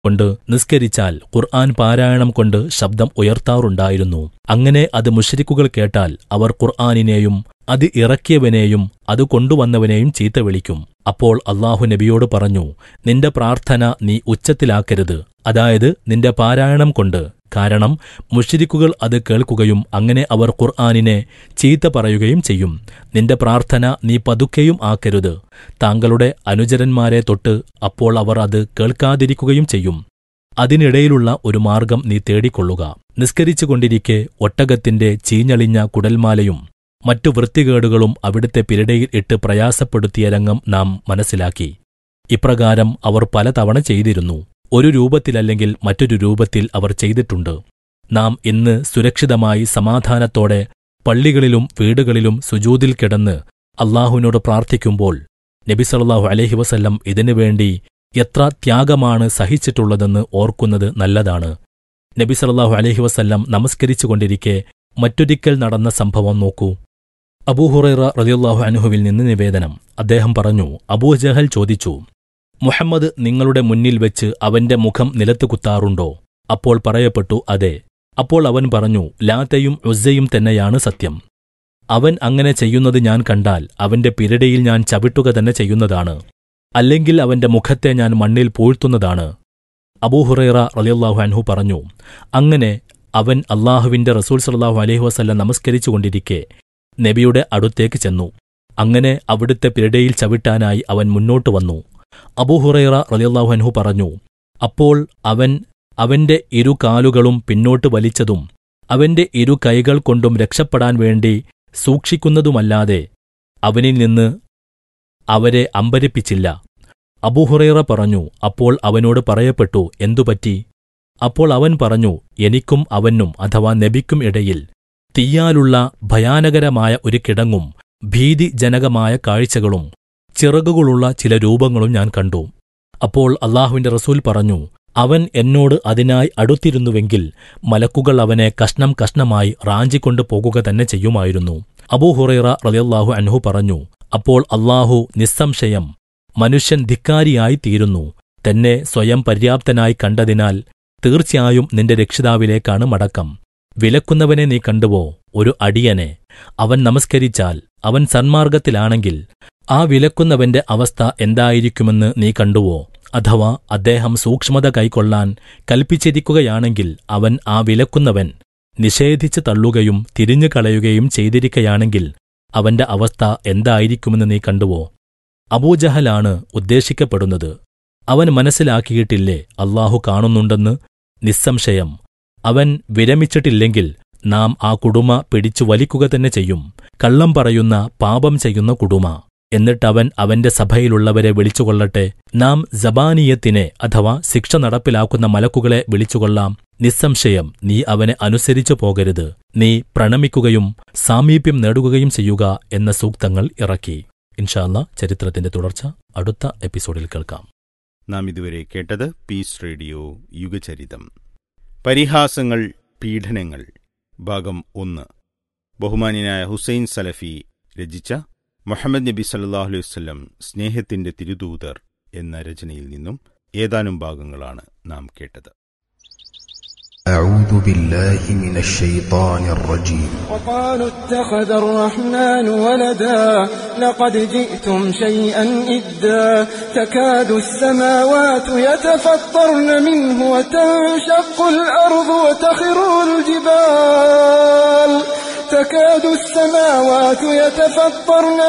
കൊണ്ട് നിസ്കരിച്ചാൽ ഖുർആൻ പാരായണം കൊണ്ട് ശബ്ദം ഉയർത്താറുണ്ടായിരുന്നു അങ്ങനെ അത് മുഷരിക്കുകൾ കേട്ടാൽ അവർ ഖുർആനിനെയും അത് ഇറക്കിയവനെയും അത് കൊണ്ടുവന്നവനെയും ചീത്ത വിളിക്കും അപ്പോൾ അള്ളാഹു നബിയോട് പറഞ്ഞു നിന്റെ പ്രാർത്ഥന നീ ഉച്ചത്തിലാക്കരുത് അതായത് നിന്റെ പാരായണം കൊണ്ട് കാരണം മുഷിരിക്കുകൾ അത് കേൾക്കുകയും അങ്ങനെ അവർ ഖുർആാനിനെ ചീത്ത പറയുകയും ചെയ്യും നിന്റെ പ്രാർത്ഥന നീ പതുക്കെയും ആക്കരുത് താങ്കളുടെ അനുചരന്മാരെ തൊട്ട് അപ്പോൾ അവർ അത് കേൾക്കാതിരിക്കുകയും ചെയ്യും അതിനിടയിലുള്ള ഒരു മാർഗം നീ തേടിക്കൊള്ളുക നിസ്കരിച്ചുകൊണ്ടിരിക്കെ ഒട്ടകത്തിന്റെ ചീഞ്ഞളിഞ്ഞ കുടൽമാലയും മറ്റു വൃത്തികേടുകളും അവിടുത്തെ പിരടയിൽ ഇട്ട് പ്രയാസപ്പെടുത്തിയ രംഗം നാം മനസ്സിലാക്കി ഇപ്രകാരം അവർ പലതവണ ചെയ്തിരുന്നു ഒരു രൂപത്തിലല്ലെങ്കിൽ മറ്റൊരു രൂപത്തിൽ അവർ ചെയ്തിട്ടുണ്ട് നാം ഇന്ന് സുരക്ഷിതമായി സമാധാനത്തോടെ പള്ളികളിലും വീടുകളിലും സുജൂതിൽ കിടന്ന് അള്ളാഹുവിനോട് പ്രാർത്ഥിക്കുമ്പോൾ നബി സല്ലല്ലാഹു അലൈഹി വസല്ലം ഇതിനുവേണ്ടി എത്ര ത്യാഗമാണ് സഹിച്ചിട്ടുള്ളതെന്ന് ഓർക്കുന്നത് നല്ലതാണ് നബി സല്ലല്ലാഹു അലൈഹി വസല്ലം നമസ്കരിച്ചുകൊണ്ടിരിക്കെ മറ്റൊരിക്കൽ നടന്ന സംഭവം നോക്കൂ അബൂഹുറൈറ റളിയല്ലാഹു അൻഹുവിൽ നിന്ന് നിവേദനം അദ്ദേഹം പറഞ്ഞു അബൂജഹൽ ചോദിച്ചു മുഹമ്മദ് നിങ്ങളുടെ മുന്നിൽ വെച്ച് അവന്റെ മുഖം നിലത്ത് കുത്താറുണ്ടോ അപ്പോൾ പറയപ്പെട്ടു അതെ അപ്പോൾ അവൻ പറഞ്ഞു ലാത്തയും ഉസ്സയും തന്നെയാണ് സത്യം അവൻ അങ്ങനെ ചെയ്യുന്നത് ഞാൻ കണ്ടാൽ അവന്റെ പിരടയിൽ ഞാൻ ചവിട്ടുക തന്നെ ചെയ്യുന്നതാണ് അല്ലെങ്കിൽ അവന്റെ മുഖത്തെ ഞാൻ മണ്ണിൽ പൂഴ്ത്തുന്നതാണ് അബൂഹുറൈറ റളിയല്ലാഹു അൻഹു പറഞ്ഞു അങ്ങനെ അവൻ അള്ളാഹുവിന്റെ റസൂൽ സല്ലല്ലാഹു അലൈഹി വസല്ലം നമസ്കരിച്ചുകൊണ്ടിരിക്കെ നബിയുടെ അടുത്തേക്ക് ചെന്നു അങ്ങനെ അവിടുത്തെ പിരടയിൽ ചവിട്ടാനായി അവൻ മുന്നോട്ട് വന്നു അബൂഹുറൈറ റളിയല്ലാഹു അൻഹു പറഞ്ഞു അപ്പോൾ അവൻ അവന്റെ ഇരു കാലുകളും പിന്നോട്ട് വലിച്ചതും അവന്റെ ഇരു കൈകൾ കൊണ്ടും രക്ഷപ്പെടാൻ വേണ്ടി സൂക്ഷിക്കുന്നതുമല്ലാതെ അവനിൽ നിന്ന് അവരെ അമ്പരിപ്പിച്ചില്ല അബൂഹുറൈറ പറഞ്ഞു അപ്പോൾ അവനോട് പറയപ്പെട്ടു എന്തുപറ്റി അപ്പോൾ അവൻ പറഞ്ഞു എനിക്കും അവനും അഥവാ നബിക്കും ഇടയിൽ തീയാലുള്ള ഭയാനകരമായ ഒരു കിടങ്ങും ഭീതിജനകമായ കാഴ്ചകളും ചിറകുകളുള്ള ചില രൂപങ്ങളും ഞാൻ കണ്ടു അപ്പോൾ അള്ളാഹുവിന്റെ റസൂൽ പറഞ്ഞു അവൻ എന്നോട് അതിനായി അടുത്തിരുന്നുവെങ്കിൽ മലക്കുകൾ അവനെ കഷ്ണം കഷ്ണമായി റാഞ്ചിക്കൊണ്ടു പോകുക തന്നെ ചെയ്യുമായിരുന്നു അബൂഹുറൈറ റളിയല്ലാഹു അൻഹു പറഞ്ഞു അപ്പോൾ അള്ളാഹു നിസ്സംശയം മനുഷ്യൻ ധിക്കാരിയായി തീരുന്നു തന്നെ സ്വയം പര്യാപ്തനായി കണ്ടതിനാൽ തീർച്ചയായും നിന്റെ രക്ഷിതാവിലേക്കാണ് മടക്കം വിലക്കുന്നവനെ നീ കണ്ടുവോ ഒരു അടിയനെ അവൻ നമസ്കരിച്ചാൽ അവൻ സന്മാർഗത്തിലാണെങ്കിൽ ആ വിലക്കുന്നവന്റെ അവസ്ഥ എന്തായിരിക്കുമെന്ന് നീ കണ്ടുവോ അഥവാ അദ്ദേഹം സൂക്ഷ്മത കൈക്കൊള്ളാൻ കൽപ്പിച്ചിരിക്കുകയാണെങ്കിൽ അവൻ ആ വിലക്കുന്നവൻ നിഷേധിച്ച് തള്ളുകയും തിരിഞ്ഞു കളയുകയും ചെയ്തിരിക്കയാണെങ്കിൽ അവന്റെ അവസ്ഥ എന്തായിരിക്കുമെന്ന് നീ കണ്ടുവോ അബൂജഹലാണ് ഉദ്ദേശിക്കപ്പെടുന്നത് അവൻ മനസ്സിലാക്കിയിട്ടില്ലേ അള്ളാഹു കാണുന്നുണ്ടെന്ന് നിസ്സംശയം അവൻ വിരമിച്ചിട്ടില്ലെങ്കിൽ നാം ആ കുടുമ പിടിച്ചു വലിക്കുക തന്നെ ചെയ്യും കള്ളം പറയുന്ന പാപം ചെയ്യുന്ന കുടുമ എന്നിട്ടവൻ അവന്റെ സഭയിലുള്ളവരെ വിളിച്ചുകൊള്ളട്ടെ നാം ജബാനീയത്തിനെ അഥവാ ശിക്ഷ നടപ്പിലാക്കുന്ന മലക്കുകളെ വിളിച്ചുകൊള്ളാം നിസ്സംശയം നീ അവനെ അനുസരിച്ചു പോകരുത് നീ പ്രണമിക്കുകയും സാമീപ്യം നേടുകയും ചെയ്യുക എന്ന സൂക്തങ്ങൾ ഇറക്കി ഇൻഷാല്ല ചരിത്രത്തിന്റെ തുടർച്ച അടുത്ത എപ്പിസോഡിൽ കേൾക്കാം നാം ഇതുവരെ കേട്ടത് പീസ് റേഡിയോ യുഗചരിതം പരിഹാസങ്ങൾ പീഡനങ്ങൾ ഭാഗം ഒന്ന് ബഹുമാന്യനായ ഹുസൈൻ സലഫി രചിച്ച മുഹമ്മദ് നബി സല്ലാഹു അലൈഹി വസ്ലം സ്നേഹത്തിന്റെ തിരുദൂതർ എന്ന രചനയിൽ നിന്നും ഏതാനും ഭാഗങ്ങളാണ് നാം കേട്ടത് أعوذ بالله من الشيطان الرجيم وقالوا اتخذ الرحمن ولدا لقد جئتم شيئا إدا تكاد السماوات يتفطرن منه وتنشق الأرض وتخر الجبال تكاد السماوات يتفطرن